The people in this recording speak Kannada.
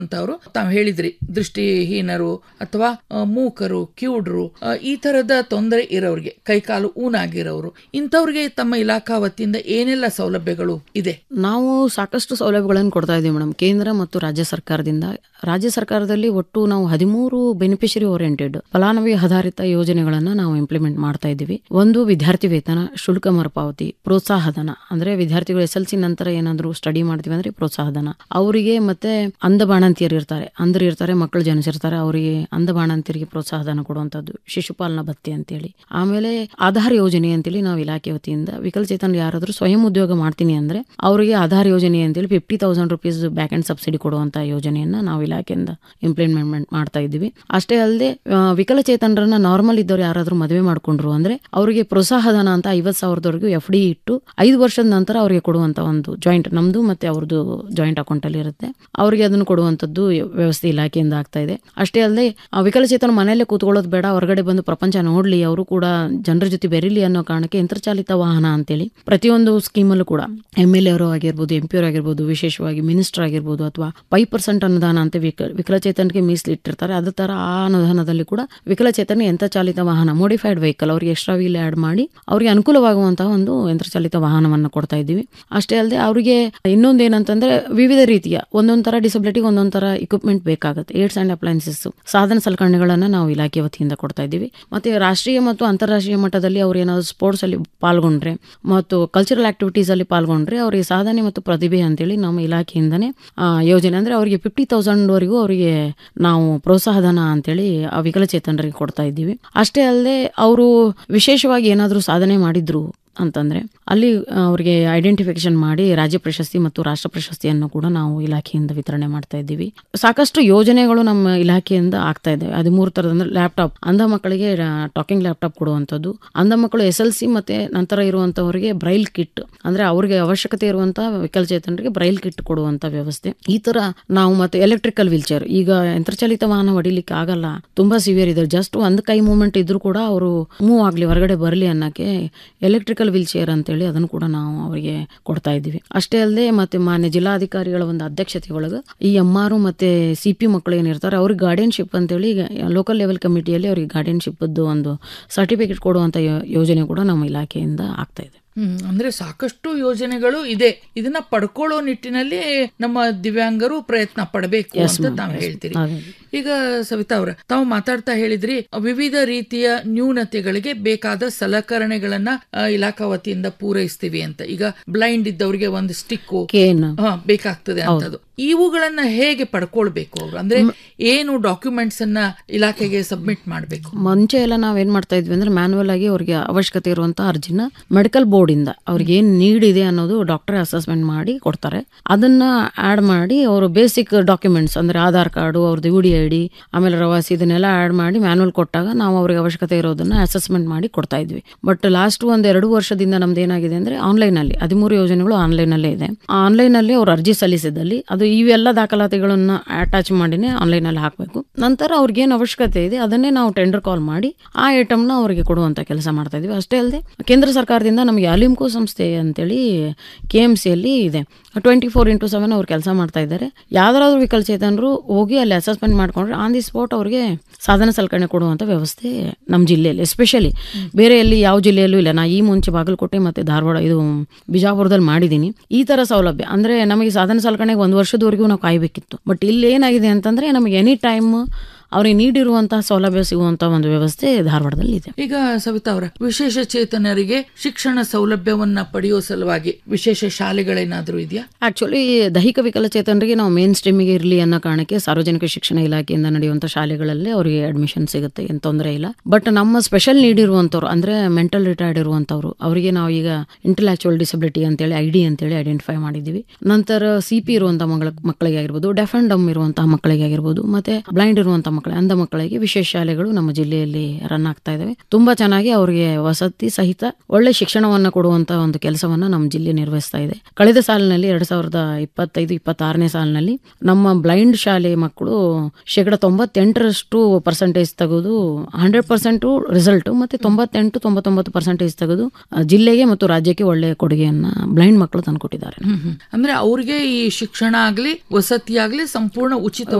ಅಂತವ್ರು ತಾವು ಹೇಳಿದ್ರಿ ದೃಷ್ಟಿಹೀನರು ಅಥವಾ ಆ, ಮೂಕರು ಕಿವುಡ್ರು ಆ, ಈ ತರದ ತೊಂದರೆ ಇರೋರಿಗೆ ಕೈಕಾಲು ಊನಾಗಿರೋರು ಇಂಥವ್ರಿಗೆ ತಮ್ಮ ಇಲಾಖಾ ವತಿಯಿಂದ ಏನೆಲ್ಲ ಸೌಲಭ್ಯಗಳು ಇದೆ ನಾವು ಸಾಕಷ್ಟು ಸೌಲಭ್ಯಗಳನ್ನು ಕೊಡ್ತಾ ಇದ್ದೀವಿ ಮೇಡಮ್ ಕೇಂದ್ರ ಮತ್ತು ರಾಜ್ಯ ಸರ್ಕಾರದಿಂದ ರಾಜ್ಯ ಸರ್ಕಾರದಲ್ಲಿ ಒಟ್ಟು ನಾವು ಹದಿಮೂರು ಬೆನಿಫಿಷರಿ ಓರಿಯೆಂಟೆಡ್ ಫಲಾನುಭವಿ ಆಧಾರಿತ ಯೋಜನೆಗಳನ್ನ ನಾವು ಇಂಪ್ಲಿಮೆಂಟ್ ಮಾಡ್ತಾ ಇದ್ದೀವಿ ಒಂದು ವಿದ್ಯಾರ್ಥಿ ವೇತನ ಶುಲ್ಕ ಮರುಪಾವತಿ ಪ್ರೋತ್ಸಾಹಧನ ಅಂದ್ರೆ ವಿದ್ಯಾರ್ಥಿಗಳು ಎಸ್ ಎಲ್ ಸಿ ನಂತರ ಏನಾದ್ರು ಸ್ಟಡಿ ಮಾಡ್ತೀವಿ ಅಂದ್ರೆ ಪ್ರೋತ್ಸಾಹಧನ ಅವರಿಗೆ ಮತ್ತೆ ಅಂಧ ಬಾಣಂತಿಯರು ಇರ್ತಾರೆ ಅಂಧರು ಇರ್ತಾರೆ ಮಕ್ಕಳು ಜನಿಸಿರ್ತಾರೆ ಅವರಿಗೆ ಅಂಧ ಬಾಣಂತಿಯರಿಗೆ ಪ್ರೋತ್ಸಾಹಧನ ಕೊಡುವಂತದ್ದು ಶಿಶುಪಾಲನಾ ಭತ್ಯೆ ಅಂತೇಳಿ ಆಮೇಲೆ ಆಧಾರ್ ಯೋಜನೆ ಅಂತೇಳಿ ನಾವು ಇಲಾಖೆ ವತಿಯಿಂದ ವಿಕಲಚೇತನ ಯಾರಾದ್ರೂ ಸ್ವಯಂ ಉದ್ಯೋಗ ಮಾಡ್ತೀನಿ ಅಂದ್ರೆ ಅವರಿಗೆ ಆಧಾರ್ ಯೋಜನೆ ಅಂತೇಳಿ fifty thousand rupees back and subsidy ಕೊಡುವಂತ ಯೋಜನೆಯನ್ನ ನಾವು ಇಲಾಖೆಯಿಂದ ಇಂಪ್ಲಿಮೆಂಟ್ ಮಾಡ್ತಾ ಇದ್ದೀವಿ ಅಷ್ಟೇ ಅಲ್ಲದೆ ವಿಕಲಚೇತನರನ್ನ ನಾರ್ಮಲ್ ಇದ್ದವ್ರು ಯಾರಾದ್ರೂ ಮದುವೆ ಮಾಡ್ಕೊಂಡ್ರು ಅಂದ್ರೆ ಅವರಿಗೆ ಪ್ರೋತ್ಸಾಹಧನ ಅಂತ ಐವತ್ ಸಾವಿರದವರೆಗೂ ಎಫ್ ಡಿ ಇಟ್ಟು ಐದು ವರ್ಷದ ನಂತರ ಅವರಿಗೆ ಕೊಡುವಂತ ಒಂದು ಜಾಯಿಂಟ್ ನಮ್ದು ಮತ್ತೆ ಅವ್ರದ್ದು ಜಾಯಿಂಟ್ ಅಕೌಂಟ್ ಅಲ್ಲಿ ಇರುತ್ತೆ ಅವರಿಗೆ ಅದನ್ನು ಕೊಡುವಂತದ್ದು ವ್ಯವಸ್ಥೆ ಇಲಾಖೆಯಿಂದ ಆಗ್ತಾ ಇದೆ ಅಷ್ಟೇ ಅಲ್ಲದೆ ವಿಕಲಚೇತನ ಮನೆಯಲ್ಲೇ ಕೂತ್ಕೊಳ್ಳೋದು ಬೇಡ ಹೊರಗಡೆ ಬಂದು ಪ್ರಪಂಚ ನೋಡ್ಲಿ ಅವರು ಕೂಡ ಜನರ ಜೊತೆ ಬೆರೀಲಿ ಅನ್ನೋ ಕಾರಣಕ್ಕೆ ಯಂತ್ರಚಾಲಿತ ವಾಹನ ಅಂತೇಳಿ ಪ್ರತಿಯೊಂದು ಸ್ಕೀಮಲ್ಲೂ ಕೂಡ ಎಮ್ ಎಲ್ ಎರು ಆಗಿರ್ಬೋದು ಎಂ ಪಿ ಆಗಿರ್ಬೋದು ವಿಶೇಷವಾಗಿ ಮಿನಿಸ್ಟರ್ ಆಗಿರ್ಬೋದು ಅಥವಾ ಫೈವ್ ಪರ್ಸೆಂಟ್ ಅನುದಾನ ಅಂತ ವಿಕ ವಿಕಲಚೇತನಿಗೆ ಮೀಸಲಿಟ್ಟಿರ್ತಾರೆ ಅದೇ ತರ ಆ ಅನುದಾನದಲ್ಲಿ ಕೂಡ ವಿಕಲಚೇತನ ಯಂತ್ರಚಾಲಿತ ವಾಹನ ಮೋಡಿಫೈಡ್ ವೆಹಿಕಲ್ ಅವ್ರಿಗೆ ಎಕ್ಸ್ಟ್ರಾ ವೀಲ್ ಆಡ್ ಮಾಡಿ ಅವರಿಗೆ ಅನುಕೂಲವಾಗುವಂತಹ ಒಂದು ಯಂತ್ರಚಾಲಿತ ವಾಹನವನ್ನು ಕೊಡ್ತಾ ಇದ್ದೀವಿ ಅಷ್ಟೇ ಅಲ್ಲದೆ ಅವರಿಗೆ ಇನ್ನೊಂದು ಏನಂತಂದ್ರೆ ವಿವಿಧ ರೀತಿಯ ಒಂದೊಂದು ತರ ಡಿಸಬಿಲಿಟಿ ಒಂದೊಂದು ತರ ಇಕ್ವಿಪ್ಮೆಂಟ್ ಬೇಕಾಗುತ್ತೆ ಏಡ್ಸ್ ಅಂಡ್ ಅಪ್ಲೈನ್ಸಸ್ ಸಾಧನ ಸಲಕರಣೆಗಳನ್ನ ನಾವು ಇಲಾಖೆ ವತಿಯಿಂದ ಕೊಡ್ತಾ ಇದ್ದೀವಿ ಮತ್ತೆ ರಾಷ್ಟ್ರೀಯ ಮತ್ತು ಅಂತಾರಾಷ್ಟ್ರೀಯ ಮಟ್ಟದಲ್ಲಿ ಅವ್ರು ಏನಾದ್ರು ಸ್ಪೋರ್ಟ್ಸ್ ಅಲ್ಲಿ ಪಾಲ್ಗೊಂಡ್ರೆ ಮತ್ತು ಕಲ್ಚರಲ್ ಆಕ್ಟಿವಿಟೀಸ್ ಅಲ್ಲಿ ಪಾಲ್ಗೊಂಡ್ರೆ ಅವರಿಗೆ ಸಾಧನೆ ಮತ್ತು ಪ್ರತಿಭೆ ಅಂತೇಳಿ ನಮ್ಮ ಇಲಾಖೆಯಿಂದನೇ ಆ, ಯೋಜನೆ ಅಂದ್ರೆ ಅವರಿಗೆ ಫಿಫ್ಟಿ ತೌಸಂಡ್ ವರೆಗೂ ಅವರಿಗೆ ನಾವು ಪ್ರೋತ್ಸಾಹಧನ ಅಂತೇಳಿ ಆ ವಿಕಲಚೇತನರಿಗೆ ಕೊಡ್ತಾ ಇದ್ದೀವಿ ಅಷ್ಟೇ ಅಲ್ಲದೆ ಅವರು ವಿಶೇಷವಾಗಿ ಏನಾದರೂ ಸಾಧನೆ ಮಾಡಿದ್ರು ಅಂತಂದ್ರೆ ಅಲ್ಲಿ ಅವರಿಗೆ ಐಡೆಂಟಿಫಿಕೇಶನ್ ಮಾಡಿ ರಾಜ್ಯ ಪ್ರಶಸ್ತಿ ಮತ್ತು ರಾಷ್ಟ್ರ ಪ್ರಶಸ್ತಿಯನ್ನು ಕೂಡ ನಾವು ಇಲಾಖೆಯಿಂದ ವಿತರಣೆ ಮಾಡ್ತಾ ಇದ್ದೀವಿ ಸಾಕಷ್ಟು ಯೋಜನೆಗಳು ನಮ್ಮ ಇಲಾಖೆಯಿಂದ ಆಗ್ತಾ ಇದೆ ಹದಿಮೂರು ತರದ ಅಂದ್ರೆ ಲ್ಯಾಪ್ಟಾಪ್ ಅಂಧ ಮಕ್ಕಳಿಗೆ ಟಾಕಿಂಗ್ ಲ್ಯಾಪ್ಟಾಪ್ ಕೊಡುವಂಥದ್ದು ಅಂಧ ಮಕ್ಕಳು ಎಸ್ ಎಲ್ ಸಿ ಮತ್ತೆ ನಂತರ ಇರುವಂತವರಿಗೆ ಬ್ರೈಲ್ ಕಿಟ್ ಅಂದ್ರೆ ಅವರಿಗೆ ಅವಶ್ಯಕತೆ ಇರುವಂತಹ ವಿಕಲಚೇತನರಿಗೆ ಬ್ರೈಲ್ ಕಿಟ್ ಕೊಡುವಂತ ವ್ಯವಸ್ಥೆ ಈ ತರ ನಾವು ಮತ್ತೆ ಎಲೆಕ್ಟ್ರಿಕಲ್ ವೀಲ್ ಚೇರ್ ಈಗ ಯಂತ್ರಚಾಲಿತ ವಾಹನ ಹೊಡಿಲಿಕ್ಕೆ ಆಗಲ್ಲ ತುಂಬಾ ಸಿವಿಯರ್ ಇದೆ ಜಸ್ಟ್ ಒಂದು ಕೈ ಮೂವ್ಮೆಂಟ್ ಇದ್ರೂ ಕೂಡ ಅವರು ಮೂವ್ ಆಗ್ಲಿ ಹೊರಗಡೆ ಬರಲಿ ಅನ್ನಕ್ಕೆ ಎಲೆಕ್ಟ್ರಿಕಲ್ ವೀಲ್ ಚೇರ್ ಅಂತೇಳಿ ಅದನ್ನು ಕೂಡ ನಾವು ಅವರಿಗೆ ಕೊಡ್ತಾ ಇದ್ದೀವಿ ಅಷ್ಟೇ ಅಲ್ಲದೆ ಮತ್ತೆ ಮಾನ್ಯ ಜಿಲ್ಲಾಧಿಕಾರಿಗಳ ಒಂದು ಅಧ್ಯಕ್ಷತೆ ಒಳಗೆ ಈ ಎಂ ಆರ್ ಮತ್ತೆ ಸಿ ಪಿ ಮಕ್ಕಳು ಏನಿರ್ತಾರೆ ಅವ್ರಿಗೆ ಗಾರ್ಡಿಯನ್ಶಿಪ್ ಅಂತೇಳಿ ಲೋಕಲ್ ಲೆವೆಲ್ ಕಮಿಟಿಯಲ್ಲಿ ಅವ್ರಿಗೆ ಗಾರ್ಡಿಯನ್ಶಿಪ್ ಒಂದು ಸರ್ಟಿಫಿಕೇಟ್ ಕೊಡುವಂತ ಯೋ- ಯೋಜನೆ ಕೂಡ ನಮ್ಮ ಇಲಾಖೆಯಿಂದ ಆಗ್ತಾ ಇದೆ ಹ್ಮ್ ಅಂದ್ರೆ ಸಾಕಷ್ಟು ಯೋಜನೆಗಳು ಇದೆ ಇದನ್ನ ಪಡ್ಕೊಳ್ಳೋ ನಿಟ್ಟಿನಲ್ಲಿ ನಮ್ಮ ದಿವ್ಯಾಂಗರು ಪ್ರಯತ್ನ ಪಡಬೇಕು ಅಂತ ತಾವು ಹೇಳ್ತೀರಿ ಅದೇ. ಈಗ ಸವಿತಾ ಅವ್ರ ತಾವು ಮಾತಾಡ್ತಾ ಹೇಳಿದ್ರಿ ವಿವಿಧ ರೀತಿಯ ನ್ಯೂನತೆಗಳಿಗೆ ಬೇಕಾದ ಸಲಕರಣೆಗಳನ್ನ ಆ, ಇಲಾಖಾ ವತಿಯಿಂದ ಪೂರೈಸ್ತೀವಿ ಅಂತ ಈಗ ಬ್ಲೈಂಡ್ ಇದ್ದವರಿಗೆ ಒಂದು ಸ್ಟಿಕ್ಕು ಕೇನ್ ಹಾ ಬೇಕಾಗ್ತದೆ ಅಂತದ್ದು ಇವುಗಳನ್ನ ಹೇಗೆ ಪಡ್ಕೊಳ್ಬೇಕು ಅವರು ಅಂದ್ರೆ ಏನು ಡಾಕ್ಯುಮೆಂಟ್ಸ್ ಅನ್ನ ಇಲಾಖೆಗೆ ಸಬ್ಮಿಟ್ ಮಾಡಬೇಕು ಮುಂಚೆ ಎಲ್ಲ ನಾವೇನ್ ಮಾಡ್ತಾ ಇದ್ವಿ ಅಂದ್ರೆ ಮ್ಯಾನುವಲ್ ಆಗಿ ಅವ್ರಿಗೆ ಅವಶ್ಯಕತೆ ಇರುವಂತ ಅರ್ಜಿನ ಮೆಡಿಕಲ್ ಬೋರ್ಡ್ ಇಂದ ಅವ್ರಿಗೆ ಏನ್ ನೀಡ್ ಇದೆ ಅನ್ನೋದು ಡಾಕ್ಟರ್ ಅಸೆಸ್ಮೆಂಟ್ ಮಾಡಿ ಕೊಡ್ತಾರೆ ಅದನ್ನ ಆಡ್ ಮಾಡಿ ಅವರು ಬೇಸಿಕ್ ಡಾಕ್ಯುಮೆಂಟ್ಸ್ ಅಂದ್ರೆ ಆಧಾರ್ ಕಾರ್ಡು ಅವ್ರದ್ದು ಯು ಡಿ ಐ ಡಿ ಆಮೇಲೆ ರವಾಸಿ ಇದನ್ನೆಲ್ಲ ಆಡ್ ಮಾಡಿ ಮ್ಯಾನುವಲ್ ಕೊಟ್ಟಾಗ ನಾವು ಅವ್ರಿಗೆ ಅವಶ್ಯಕತೆ ಇರೋದನ್ನ ಅಸೆಸ್ಮೆಂಟ್ ಮಾಡಿ ಕೊಡ್ತಾ ಇದ್ವಿ ಬಟ್ ಲಾಸ್ಟ್ ಒಂದ್ ಎರಡು ವರ್ಷದಿಂದ ನಮ್ದು ಏನಾಗಿದೆ ಅಂದ್ರೆ ಆನ್ಲೈನ್ ಅಲ್ಲಿ ಹದಿಮೂರು ಯೋಜನೆಗಳು ಆನ್ಲೈನ್ ಅಲ್ಲೇ ಇದೆ ಆನ್ಲೈನ್ ಅಲ್ಲಿ ಅವ್ರು ಅರ್ಜಿ ಸಲ್ಲಿಸಿದಲ್ಲಿ ಅದು ಇವೆಲ್ಲ ದಾಖಲಾತಿಗಳನ್ನ ಅಟ್ಯಾಚ್ ಮಾಡಿನೇ ಆನ್ಲೈನ್ ಅಲ್ಲಿ ಹಾಕಬೇಕು ನಂತರ ಅವ್ರಿಗೆ ಏನು ಅವಶ್ಯಕತೆ ಇದೆ ಅದನ್ನೇ ನಾವು ಟೆಂಡರ್ ಕಾಲ್ ಮಾಡಿ ಆ ಐಟಮ್ನ ಅವರಿಗೆ ಕೊಡುವಂತ ಕೆಲಸ ಮಾಡ್ತಾ ಇದೀವಿ ಅಷ್ಟೇ ಅಲ್ಲದೆ ಕೇಂದ್ರ ಸರ್ಕಾರದಿಂದ ನಮಗೆ ಅಲಿಮ್ಕೋ ಸಂಸ್ಥೆ ಅಂತೇಳಿ ಕೆ ಎಂ ಸಿಯಲ್ಲಿ ಇದೆ ಟ್ವೆಂಟಿ ಫೋರ್ ಇಂಟು ಸೆವೆನ್ ಅವ್ರು ಕೆಲಸ ಮಾಡ್ತಾ ಇದ್ದಾರೆ ಯಾವ್ದಾದ್ರು ವಿಕಲಚೇತನರು ಹೋಗಿ ಅಲ್ಲಿ ಅಸೆಸ್ಮೆಂಟ್ ಮಾಡ್ಕೊಂಡ್ರೆ ಆನ್ ದಿ ಸ್ಪಾಟ್ ಅವ್ರಿಗೆ ಸಾಧನ ಸಲಕರಣೆ ಕೊಡುವಂತ ವ್ಯವಸ್ಥೆ ನಮ್ಮ ಜಿಲ್ಲೆಯಲ್ಲಿ ಎಸ್ಪೆಷಲಿ ಬೇರೆ ಎಲ್ಲಿ ಯಾವ ಜಿಲ್ಲೆಯಲ್ಲೂ ಇಲ್ಲ ನಾ ಈ ಮುಂಚೆ ಬಾಗಲಕೋಟೆ ಮತ್ತೆ ಧಾರವಾಡ ಇದು ಬಿಜಾಪುರದಲ್ಲಿ ಮಾಡಿದ್ದೀನಿ ಈ ತರ ಸೌಲಭ್ಯ ಅಂದ್ರೆ ನಮಗೆ ಸಾಧನ ಸಲಕರಣೆಗೆ ಒಂದು ವರ್ಷದವರೆಗೂ ನಾವು ಕಾಯಬೇಕಿತ್ತು ಬಟ್ ಇಲ್ಲಿ ಏನಾಗಿದೆ ಅಂತಂದ್ರೆ ನಮಗೆ ಎನಿ ಟೈಮ್ ಅವ್ರಿಗೆ ನೀಡಿರುವಂತಹ ಸೌಲಭ್ಯ ಸಿಗುವಂತ ಒಂದು ವ್ಯವಸ್ಥೆ ಧಾರವಾಡದಲ್ಲಿ ಇದೆ ಈಗ ಸವಿತಾ ಅವರ ವಿಶೇಷ ಚೇತನರಿಗೆ ಶಿಕ್ಷಣ ಸೌಲಭ್ಯವನ್ನ ಪಡೆಯೋ ಸಲುವಾಗಿ ವಿಶೇಷ ಶಾಲೆಗಳೇನಾದ್ರೂ ಇದೆಯಾ ಆಕ್ಚುಲಿ ದೈಹಿಕ ವಿಕಲಚೇತನರಿಗೆ ನಾವು ಮೇನ್ ಸ್ಟ್ರೀಮಿಗೆ ಇರಲಿ ಅನ್ನೋ ಕಾರಣಕ್ಕೆ ಸಾರ್ವಜನಿಕ ಶಿಕ್ಷಣ ಇಲಾಖೆಯಿಂದ ನಡೆಯುವಂಥ ಶಾಲೆಗಳಲ್ಲಿ ಅವರಿಗೆ ಅಡ್ಮಿಷನ್ ಸಿಗುತ್ತೆ ಏನು ತೊಂದರೆ ಇಲ್ಲ ಬಟ್ ನಮ್ಮ ಸ್ಪೆಷಲ್ ನೀಡ್ ಇರುವಂಥವ್ರು ಅಂದ್ರೆ ಮೆಂಟಲ್ ರಿಟೈರ್ಡ್ ಇರುವಂಥವ್ರು ಅವರಿಗೆ ನಾವು ಈಗ ಇಂಟೆಲೆಕ್ಚುವಲ್ ಡಿಸಬಿಲಿಟಿ ಅಂತೇಳಿ ಐ ಡಿ ಅಂತೇಳಿ ಐಡೆಂಟಿಫೈ ಮಾಡಿದ್ದೀವಿ ನಂತರ ಸಿ ಪಿ ಇರುವಂಥ ಮಗಳ ಮಕ್ಕಳಿಗೆ ಆಗಿರ್ಬೋದು ಡೆಫ್ ಅಂಡ್ ಡಮ್ ಇರುವಂತಹ ಮಕ್ಕಳಿಗೆ ಆಗಿರ್ಬೋದು ಮತ್ತೆ ಬ್ಲೈಂಡ್ ಇರುವಂತಹ ಮಕ್ಕಳು ಅಂಧ ಮಕ್ಕಳಿಗೆ ವಿಶೇಷ ಶಾಲೆಗಳು ನಮ್ಮ ಜಿಲ್ಲೆಯಲ್ಲಿ ರನ್ ಆಗ್ತಾ ಇದಾವೆ ತುಂಬಾ ಚೆನ್ನಾಗಿ ಅವರಿಗೆ ವಸತಿ ಸಹಿತ ಒಳ್ಳೆ ಶಿಕ್ಷಣವನ್ನ ಕೊಡುವಂತ ಒಂದು ಕೆಲಸವನ್ನ ನಮ್ಮ ಜಿಲ್ಲೆ ನಿರ್ವಹಿಸ್ತಾ ಇದೆ ಕಳೆದ ಸಾಲಿನಲ್ಲಿ ಎರಡ್ ಸಾವಿರದ ಇಪ್ಪತ್ತೈದು ಇಪ್ಪತ್ತಾರನೇ ಸಾಲಿನಲ್ಲಿ ನಮ್ಮ ಬ್ಲೈಂಡ್ ಶಾಲೆ ಮಕ್ಕಳು ಶೇಕಡ ತೊಂಬತ್ತೆಂಟರಷ್ಟು ಪರ್ಸೆಂಟೇಜ್ ತೆಗೆದು ಹಂಡ್ರೆಡ್ ಪರ್ಸೆಂಟ್ ರಿಸಲ್ಟ್ ಮತ್ತೆ ತೊಂಬತ್ತೆಂಟು ತೊಂಬತ್ತೊಂಬತ್ತು ಪರ್ಸೆಂಟೇಜ್ ತೆಗೆದು ಆ, ಜಿಲ್ಲೆಗೆ ಮತ್ತು ರಾಜ್ಯಕ್ಕೆ ಒಳ್ಳೆಯ ಕೊಡುಗೆಯನ್ನ ಬ್ಲೈಂಡ್ ಮಕ್ಕಳು ತಂದುಕೊಟ್ಟಿದ್ದಾರೆ ಹ್ಮ್ ಹ್ಮ್. ಅಂದ್ರೆ ಅವ್ರಿಗೆ ಈ ಶಿಕ್ಷಣ ಆಗ್ಲಿ ವಸತಿ ಆಗ್ಲಿ ಸಂಪೂರ್ಣ ಉಚಿತ